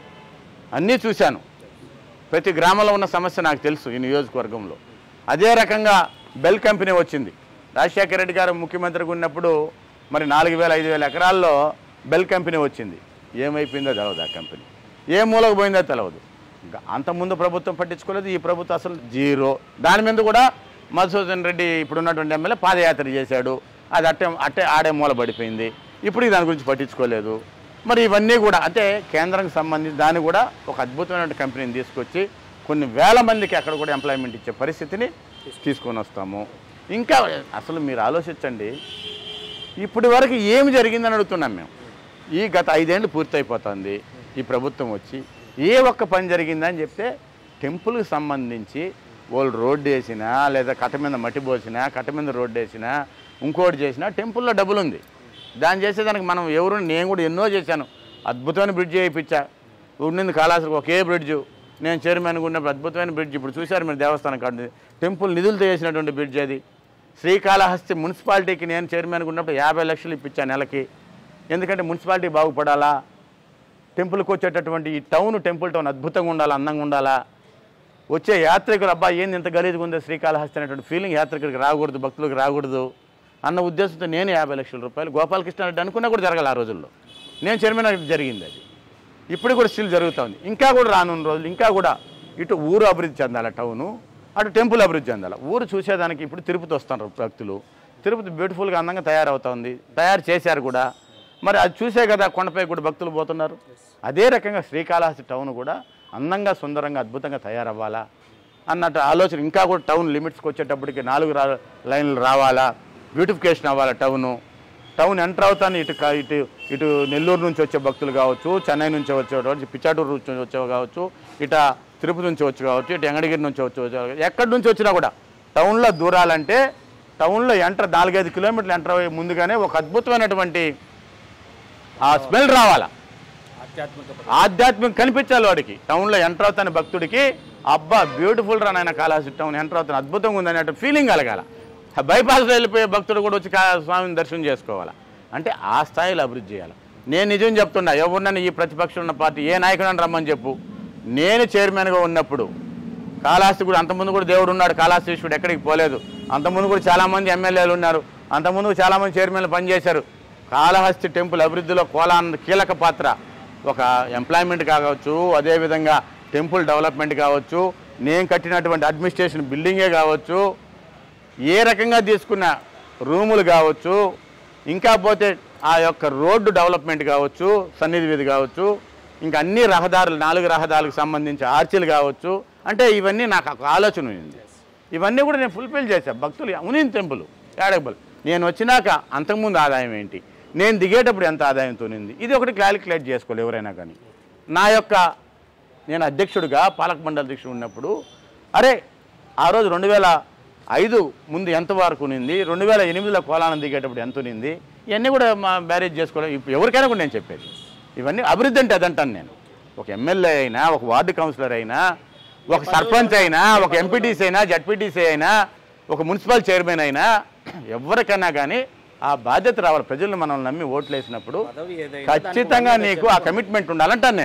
అన్నీ చూశాను ప్రతి గ్రామంలో ఉన్న సమస్య నాకు తెలుసు ఈ నియోజకవర్గంలో అదే రకంగా బెల్ కంపెనీ వచ్చింది రాజశేఖర రెడ్డి గారు ముఖ్యమంత్రిగా ఉన్నప్పుడు మరి నాలుగు వేల ఐదు వేల ఎకరాల్లో బెల్ కంపెనీ వచ్చింది ఏమైపోయిందో తెలియదు ఆ కంపెనీ ఏ మూలకు పోయిందో తెలియదు ఇంకా అంతకుముందు ప్రభుత్వం పట్టించుకోలేదు ఈ ప్రభుత్వం అసలు జీరో దాని మీద కూడా మధుసూదన్ రెడ్డి ఇప్పుడు ఉన్నటువంటి ఎమ్మెల్యే పాదయాత్ర చేశాడు అది అట్టే అట్టే ఆడే మూల పడిపోయింది ఇప్పుడు దాని గురించి పట్టించుకోలేదు మరి ఇవన్నీ కూడా అంటే కేంద్రానికి సంబంధించి దాన్ని కూడా ఒక అద్భుతమైన కంపెనీని తీసుకొచ్చి కొన్ని వేల మందికి అక్కడ కూడా ఎంప్లాయ్మెంట్ ఇచ్చే పరిస్థితిని తీసుకొని వస్తాము ఇంకా అసలు మీరు ఆలోచించండి ఇప్పటి వరకు ఏమి జరిగిందని అడుగుతున్నాం మేము ఈ గత ఐదేళ్ళు పూర్తయిపోతుంది ఈ ప్రభుత్వం వచ్చి ఏ ఒక్క పని జరిగిందని చెప్తే టెంపుల్కి సంబంధించి వాళ్ళు రోడ్డు వేసినా లేదా కట్ట మీద మట్టి పోసినా కట్ట మీద రోడ్డు వేసినా ఇంకోటి చేసినా టెంపుల్లో డబ్బులు ఉంది దాన్ని చేసేదానికి మనం ఎవరు నేను కూడా ఎన్నో చేశాను అద్భుతమైన బ్రిడ్జ్ వేయించా ఉండింది కాళాసులకు ఒకే బ్రిడ్జ్ నేను చైర్మన్గా ఉన్నప్పుడు అద్భుతమైన బ్రిడ్జ్ ఇప్పుడు చూశారు మీరు దేవస్థానం కాదు టెంపుల్ నిధులతో చేసినటువంటి బ్రిడ్జ్ అది శ్రీకాళహస్తి మున్సిపాలిటీకి నేను చైర్మన్గా ఉన్నప్పుడు యాభై లక్షలు ఇప్పించాను నెలకి ఎందుకంటే మున్సిపాలిటీ బాగుపడాలా టెంపుల్కి వచ్చేటటువంటి ఈ టౌన్ టెంపుల్ టౌన్ అద్భుతంగా ఉండాలా అందంగా ఉండాలా వచ్చే యాత్రికులు అబ్బా ఏంది ఇంత గలీజ్గా ఉందో శ్రీకాళహస్తి అనేటువంటి ఫీలింగ్ యాత్రికుడికి రాకూడదు భక్తులకు రాకూడదు అన్న ఉద్దేశంతో నేను యాభై లక్షల రూపాయలు గోపాలకృష్ణ రెడ్డి అనుకున్నా కూడా జరగాలి ఆ రోజుల్లో నేను చైర్మన్ అయితే జరిగింది అది ఇప్పుడు కూడా స్టిల్ జరుగుతుంది ఇంకా కూడా రానున్న రోజులు ఇంకా కూడా ఇటు ఊరు అభివృద్ధి చెందాలి టౌను అటు టెంపుల్ అభివృద్ధి చెందాలి ఊరు చూసేదానికి ఇప్పుడు తిరుపతి వస్తున్నారు భక్తులు తిరుపతి బ్యూటిఫుల్గా అందంగా తయారవుతోంది తయారు చేశారు కూడా మరి అది చూసే కదా కొండపై కూడా భక్తులు పోతున్నారు అదే రకంగా శ్రీకాళహస్తి టౌన్ కూడా అందంగా సుందరంగా అద్భుతంగా తయారవ్వాలా అన్నట్టు ఆలోచన ఇంకా కూడా టౌన్ లిమిట్స్కి వచ్చేటప్పటికి నాలుగు రా లైన్లు రావాలా బ్యూటిఫికేషన్ అవ్వాలా టౌను టౌన్ ఎంటర్ అవుతాను ఇటు కా- ఇటు ఇటు నెల్లూరు నుంచి వచ్చే భక్తులు కావచ్చు చెన్నై నుంచి వచ్చే కావచ్చు పిచ్చాటూరు నుంచి వచ్చే కావచ్చు ఇట తిరుపతి నుంచి వచ్చి కావచ్చు ఇటు ఎంగడగిరి నుంచి వచ్చి వచ్చే కావచ్చు. ఎక్కడి నుంచి వచ్చినా కూడా టౌన్లో దూరాలంటే టౌన్లో ఎంటర్ నాలుగైదు కిలోమీటర్లు ఎంటర్ అయ్యే ముందుగానే ఒక అద్భుతమైనటువంటి ఆ స్మెల్ రావాలా ఆధ్యాత్మిక ఆధ్యాత్మికం కనిపించాలి వాడికి టౌన్లో ఎంటర్ అవుతాను భక్తుడికి అబ్బా బ్యూటిఫుల్ రా నాయన కాళహస్తి టౌన్ ఎంటర్ అవుతాను అద్భుతంగా ఉంది అనేటువంటి ఫీలింగ్ కలగాల బైపాస్లో వెళ్ళిపోయే భక్తుడు కూడా వచ్చి కా- స్వామిని దర్శనం చేసుకోవాలా అంటే ఆ స్థాయిలో అభివృద్ధి చేయాలి నేను నిజం చెప్తున్నా ఎవరినైనా ఈ ప్రతిపక్షం ఉన్న పార్టీ ఏ నాయకుడని రమ్మని చెప్పు నేను చైర్మన్గా ఉన్నప్పుడు కాళహస్తి కూడా అంతకుముందు కూడా దేవుడు ఉన్నాడు కాళహస్తీశ్వరుడు ఎక్కడికి పోలేదు అంతకుముందు కూడా చాలామంది ఎమ్మెల్యేలు ఉన్నారు అంతకుముందు చాలామంది చైర్మన్లు పనిచేశారు కాళహస్తి టెంపుల్ అభివృద్ధిలో కోలానంద కీలక పాత్ర ఒక ఎంప్లాయ్మెంట్ కావచ్చు అదేవిధంగా టెంపుల్ డెవలప్మెంట్ కావచ్చు నేను కట్టినటువంటి అడ్మినిస్ట్రేషన్ బిల్డింగే కావచ్చు ఏ రకంగా తీసుకున్న రూములు కావచ్చు ఇంకా పోతే ఆ యొక్క రోడ్డు డెవలప్మెంట్ కావచ్చు సన్నిధి వీధి కావచ్చు ఇంకా అన్ని రహదారులు నాలుగు రహదారులకు సంబంధించి ఆర్చీలు కావచ్చు అంటే ఇవన్నీ నాకు ఒక ఆలోచన ఉంది ఇవన్నీ కూడా నేను ఫుల్ఫిల్ చేశాను భక్తులు ఉనిన్ టెంపుల్ ఏడబుల్ నేను వచ్చినాక అంతకుముందు ఆదాయం ఏంటి నేను దిగేటప్పుడు ఎంత ఆదాయంతో ఉంది ఇది ఒకటి క్యాలిక్యులేట్ చేసుకోవాలి ఎవరైనా కానీ నా యొక్క నేను అధ్యక్షుడిగా పాలక మండలి అధ్యక్షుడు ఉన్నప్పుడు అరే ఆ రోజు రెండు వేల ఐదు ముందు ఎంత వరకు ఉన్నింది రెండు వేల ఎనిమిదిలో కోలానం దిగేటప్పుడు ఎంత ఉన్నింది ఇవన్నీ కూడా మా బ్యారేజ్ చేసుకోవడం ఇప్పుడు ఎవరికైనా కూడా నేను చెప్పేది ఇవన్నీ అభివృద్ధి అంటే అదంటాను నేను ఒక ఎమ్మెల్యే అయినా ఒక వార్డు కౌన్సిలర్ అయినా ఒక సర్పంచ్ అయినా ఒక ఎంపీటీసీ అయినా జడ్పీటీసీ అయినా ఒక మున్సిపల్ చైర్మన్ అయినా ఎవరికైనా కానీ ఆ బాధ్యత రావాలి ప్రజలు మనల్ని నమ్మి ఓట్లు వేసినప్పుడు పదవి ఏదైనా ఖచ్చితంగా నీకు ఆ కమిట్మెంట్ ఉండాలంటాను నేను ఓకే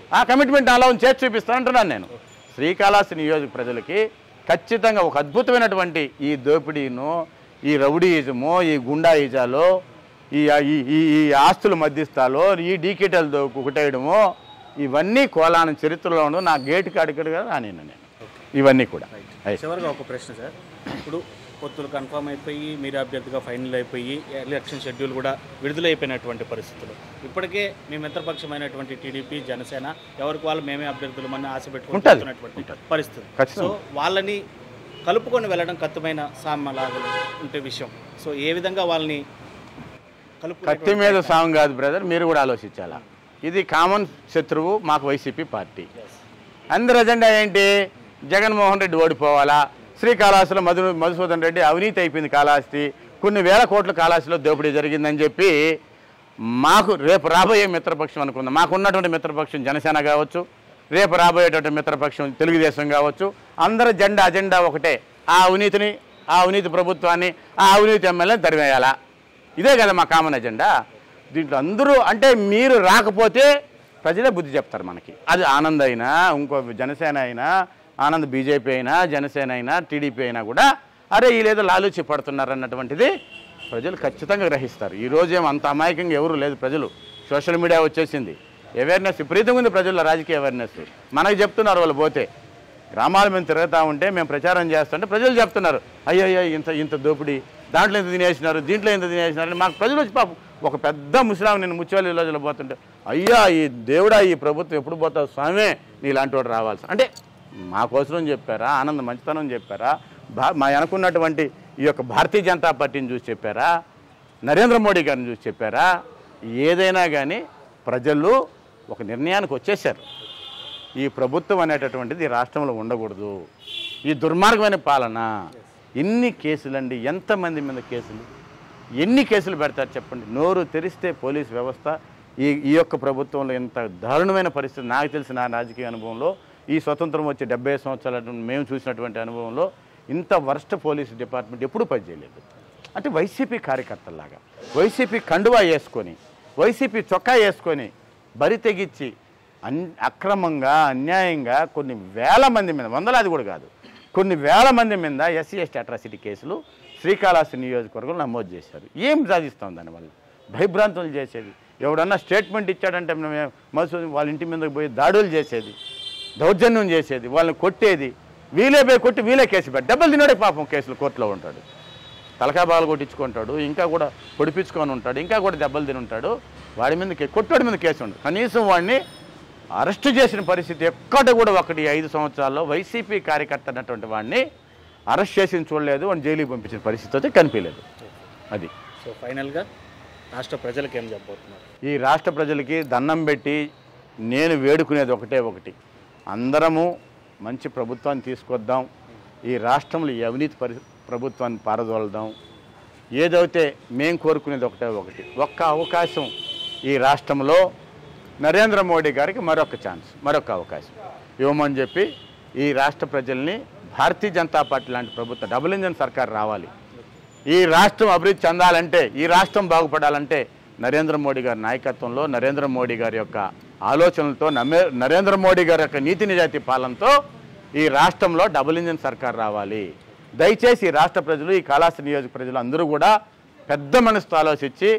ఆ కమిట్మెంట్ అలా చేసి చూపిస్తాను అంటున్నాను నేను శ్రీకాళహస్తి నియోజక ప్రజలకి ఖచ్చితంగా ఒక అద్భుతమైనటువంటి ఈ దోపిడీను ఈ రౌడీయిజము ఈ గుండాయిజాలో ఈ ఈ- ఈ ఈ ఆస్తుల మధ్యస్థాలో ఈ డీకేటల్ ఒకటేయడము ఇవన్నీ కోలాన చరిత్రలో ఉండవు నా గేటు కాడికడుగా రానిను నేను ఇవన్నీ కూడా అయ్. చివరిగా ఒక ప్రశ్న సార్ ఇప్పుడు పొత్తులు కన్ఫర్మ్ అయిపోయి మీరు అభ్యర్థిగా ఫైనల్ అయిపోయి ఎలక్షన్ షెడ్యూల్ కూడా విడుదలైపోయినటువంటి పరిస్థితులు ఇప్పటికే మీ మిత్రపక్షమైనటువంటి టీడీపీ జనసేన ఎవరికి వాళ్ళు మేమే అభ్యర్థులు మన ఆశ ఉంటది. పెట్టుకుంటున్నటువంటి పరిస్థితి ఖచ్చితంగా. సో వాళ్ళని కలుపుకొని వెళ్ళడం కత్తమైన సామ్యలాగా ఉంటే విషయం సో ఏ విధంగా వాళ్ళని కత్తి మీద సాంగ్ కాదు బ్రదర్ మీరు కూడా ఆలోచించాలా ఇది కామన్ శత్రువు మాకు వైసీపీ పార్టీ అందరి ఎజెండా ఏంటి జగన్మోహన్ రెడ్డి ఓడిపోవాలా శ్రీకాళహస్తిలో మధు మధుసూదన్ రెడ్డి అవినీతి అయిపోయింది కాళహస్తి కొన్ని వేల కోట్ల కాళహస్తిలో దోపిడీ జరిగిందని చెప్పి మాకు రేపు రాబోయే మిత్రపక్షం అనుకుందాం మాకు ఉన్నటువంటి మిత్రపక్షం జనసేన కావచ్చు రేపు రాబోయేటువంటి మిత్రపక్షం తెలుగుదేశం కావచ్చు అందరి జెండా అజెండా ఒకటే ఆ అవినీతిని ఆ అవినీతి ప్రభుత్వాన్ని ఆ అవినీతి ఎమ్మెల్యేని తరివేయాలా ఇదే కదా మా కామన్ ఎజెండా దీంట్లో అందరూ అంటే మీరు రాకపోతే ప్రజలే బుద్ధి చెప్తారు మనకి అది ఆనంద్ అయినా ఇంకో జనసేన అయినా ఆనంద్ బీజేపీ అయినా జనసేన అయినా టీడీపీ అయినా కూడా అరే వీళ్ళేదో లాలూచి పడుతున్నారు అన్నటువంటిది ప్రజలు ఖచ్చితంగా గ్రహిస్తారు ఈ రోజు ఏం అంత అమాయకంగా ఎవరు లేదు ప్రజలు సోషల్ మీడియా వచ్చేసింది అవేర్నెస్ విపరీతంగా ఉంది ప్రజల్లో రాజకీయ అవేర్నెస్ మనకు చెప్తున్నారు వాళ్ళు పోతే గ్రామాల మేము తిరుగుతూ ఉంటే మేము ప్రచారం చేస్తుంటే ప్రజలు చెప్తున్నారు అయ్యయ్యో ఇంత ఇంత దోపిడీ దాంట్లో ఇంత తినేసినారు దీంట్లో ఇంత తినేసినారు అని మాకు ప్రజలు వచ్చి పాపం ఒక పెద్ద ముసలాం నేను ముచ్చాలి రోజులు పోతుంటే అయ్యా ఈ దేవుడా ఈ ప్రభుత్వం ఎప్పుడు పోతావు స్వామే నీలాంటి వాడు రావాల్సి అంటే మా కోసం చెప్పారా ఆనంద మంచితనం చెప్పారా భా మా అనుకున్నటువంటి ఈ యొక్క భారతీయ జనతా పార్టీని చూసి చెప్పారా నరేంద్ర మోడీ గారిని చూసి చెప్పారా ఏదైనా కానీ ప్రజలు ఒక నిర్ణయానికి వచ్చేసారు ఈ ప్రభుత్వం అనేటటువంటిది ఈ రాష్ట్రంలో ఉండకూడదు ఈ దుర్మార్గమైన పాలన ఎన్ని కేసులండి ఎంతమంది మీద కేసులు ఎన్ని కేసులు పెడతారు చెప్పండి నోరు తెరిస్తే పోలీస్ వ్యవస్థ ఈ ఈ యొక్క ప్రభుత్వంలో ఎంత దారుణమైన పరిస్థితి నాకు తెలిసిన నా రాజకీయ అనుభవంలో ఈ స్వతంత్రం వచ్చి డెబ్బై సంవత్సరాల మేము చూసినటువంటి అనుభవంలో ఇంత వర్స్ట్ పోలీస్ డిపార్ట్మెంట్ ఎప్పుడూ పనిచేయలేదు అంటే వైసీపీ కార్యకర్తల్లాగా వైసీపీ కండువా వేసుకొని వైసీపీ చొక్కా వేసుకొని బరి తెగించి అన్ అక్రమంగా అన్యాయంగా కొన్ని వేల మంది మీద వందలాది కూడా కాదు కొన్ని వేల మంది మీద ఎస్సీ ఎస్టీ అట్రాసిటీ కేసులు శ్రీకాళహస్తి నియోజకవర్గంలో నమోదు చేశారు ఏం సాధిస్తాం దానివల్ల భయభ్రాంతులు చేసేది ఎవడన్నా స్టేట్మెంట్ ఇచ్చాడంటే మేము మధుసూదన్ వాళ్ళ ఇంటి మీదకి పోయి దాడులు చేసేది దౌర్జన్యం చేసేది వాళ్ళని కొట్టేది వీలే పోయి కొట్టి వీలే కేసు పెట్టి డబ్బులు తిన్నాడే పాపం కేసులు కోర్టులో ఉంటాడు తలకాయ బాగా కొట్టించుకుంటాడు ఇంకా కూడా పొడిపించుకొని ఉంటాడు ఇంకా కూడా దెబ్బలు తిని ఉంటాడు వాడి మీద కే- కొట్టాడి మీద కేసు ఉండదు కనీసం వాడిని అరెస్ట్ చేసిన పరిస్థితి ఎక్కడ కూడా ఒకటి ఐదు సంవత్సరాల్లో వైసీపీ కార్యకర్త అన్నటువంటి వాడిని అరెస్ట్ చేసి చూడలేదు వాడిని జైలుకి పంపించిన పరిస్థితి అయితే కనిపించలేదు అది సో ఫైనల్గా రాష్ట్ర ప్రజలకు ఏం చెప్పబోతున్నారు ఈ రాష్ట్ర ప్రజలకి దండం పెట్టి నేను వేడుకునేది ఒకటే ఒకటి అందరము మంచి ప్రభుత్వాన్ని తీసుకొద్దాం ఈ రాష్ట్రంలో ఈ అవినీతి పరి ప్రభుత్వాన్ని పారదోలదాం ఏదైతే మేం కోరుకునేది ఒకటే ఒకటి ఒక్క అవకాశం ఈ రాష్ట్రంలో నరేంద్ర మోడీ గారికి మరొక ఛాన్స్ మరొక అవకాశం ఇవ్వమని చెప్పి ఈ రాష్ట్ర ప్రజల్ని భారతీయ జనతా పార్టీ లాంటి ప్రభుత్వం డబుల్ ఇంజన్ సర్కార్ రావాలి ఈ రాష్ట్రం అభివృద్ధి చెందాలంటే ఈ రాష్ట్రం బాగుపడాలంటే నరేంద్ర మోడీ గారి నాయకత్వంలో నరేంద్ర మోడీ గారి యొక్క ఆలోచనలతో నమే నరేంద్ర మోడీ గారి యొక్క నీతి నిజాయితీ పాలనతో ఈ రాష్ట్రంలో డబుల్ ఇంజిన్ సర్కార్ రావాలి దయచేసి ఈ రాష్ట్ర ప్రజలు ఈ కాళాస్తి నియోజక ప్రజలు అందరూ కూడా పెద్ద మనసుతో ఆలోచించి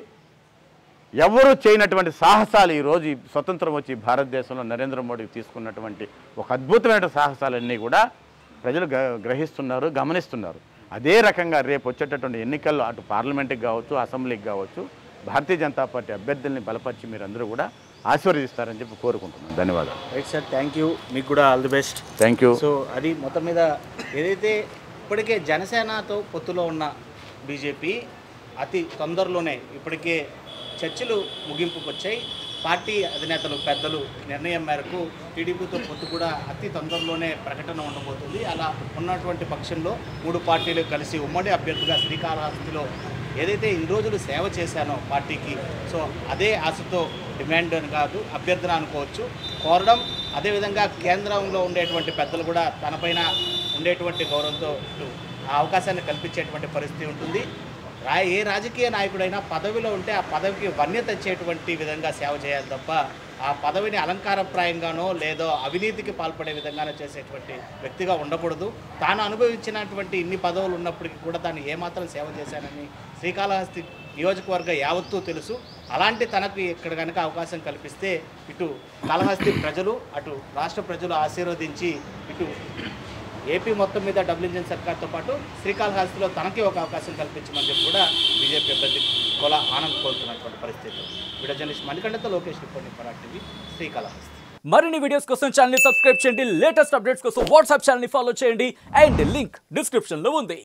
ఎవరు చేయనటువంటి సాహసాలు ఈరోజు ఈ స్వతంత్రం వచ్చి భారతదేశంలో నరేంద్ర మోడీ తీసుకున్నటువంటి ఒక అద్భుతమైన సాహసాలన్నీ కూడా ప్రజలు గ- గ్రహిస్తున్నారు గమనిస్తున్నారు అదే రకంగా రేపు వచ్చేటటువంటి ఎన్నికల్లో అటు పార్లమెంట్కి కావచ్చు అసెంబ్లీకి కావచ్చు భారతీయ జనతా పార్టీ అభ్యర్థుల్ని బలపరిచి మీరందరూ కూడా ఆశీర్వదిస్తారని చెప్పి కోరుకుంటున్నాను ధన్యవాదాలు రైట్ సార్ థ్యాంక్ యూ మీకు కూడా all the best thank you so అది మొత్తం మీద ఏదైతే ఇప్పటికే జనసేనతో పొత్తులో ఉన్న బీజేపీ అతి తొందరలోనే ఇప్పటికే చర్చలు ముగింపుకు వచ్చాయి పార్టీ అధినేతలు పెద్దలు నిర్ణయం మేరకు టీడీపీతో పొత్తు కూడా అతి తొందరలోనే ప్రకటన ఉండబోతుంది అలా ఉన్నటువంటి పక్షంలో మూడు పార్టీలు కలిసి ఉమ్మడి అభ్యర్థిగా శ్రీకాళహస్తిలో ఏదైతే ఇన్ని రోజులు సేవ చేశానో పార్టీకి సో అదే ఆశతో డిమాండ్ అని కాదు అభ్యర్థన అనుకోవచ్చు కోరడం అదేవిధంగా కేంద్రంలో ఉండేటువంటి పెద్దలు కూడా తనపైన ఉండేటువంటి గౌరవంతో ఇటు ఆ అవకాశాన్ని కల్పించేటువంటి పరిస్థితి ఉంటుంది రా ఏ రాజకీయ నాయకుడైనా పదవిలో ఉంటే ఆ పదవికి వన్యత ఇచ్చేటువంటి విధంగా సేవ చేయాలి తప్ప ఆ పదవిని అలంకారప్రాయంగానో లేదో అవినీతికి పాల్పడే విధంగానో చేసేటువంటి వ్యక్తిగా ఉండకూడదు తాను అనుభవించినటువంటి ఇన్ని పదవులు ఉన్నప్పటికీ కూడా తాను ఏమాత్రం సేవ చేశానని శ్రీకాళహస్తి నియోజకవర్గ యావత్తూ తెలుసు అలాంటి తనకు ఇక్కడ కనుక అవకాశం కల్పిస్తే ఇటు కాళహస్తి ప్రజలు అటు రాష్ట్ర ప్రజలు ఆశీర్వదించి ఇటు ఏపీ మొత్తం మీద డబుల్ ఇంజిన్ సర్కార్తో పాటు శ్రీకాళహస్తిలో తనకి ఒక అవకాశం కల్పించమని చెప్పి కూడా బీజేపీ అభ్యర్థి కొల ఆనంద్ కోరుతున్నటువంటి పరిస్థితి వీడియో జర్నలిస్ట్ మణికంఠతో Lokesh reporting for TV Srikalahasti మరిన్ని వీడియోస్ కోసం ఛానల్ సబ్స్క్రైబ్ చేయండి లేటెస్ట్ అప్డేట్స్ కోసం వాట్సాప్ ఛానల్ ఫాలో చేయండి అండ్ లింక్ డిస్క్రిప్షన్ లో ఉంది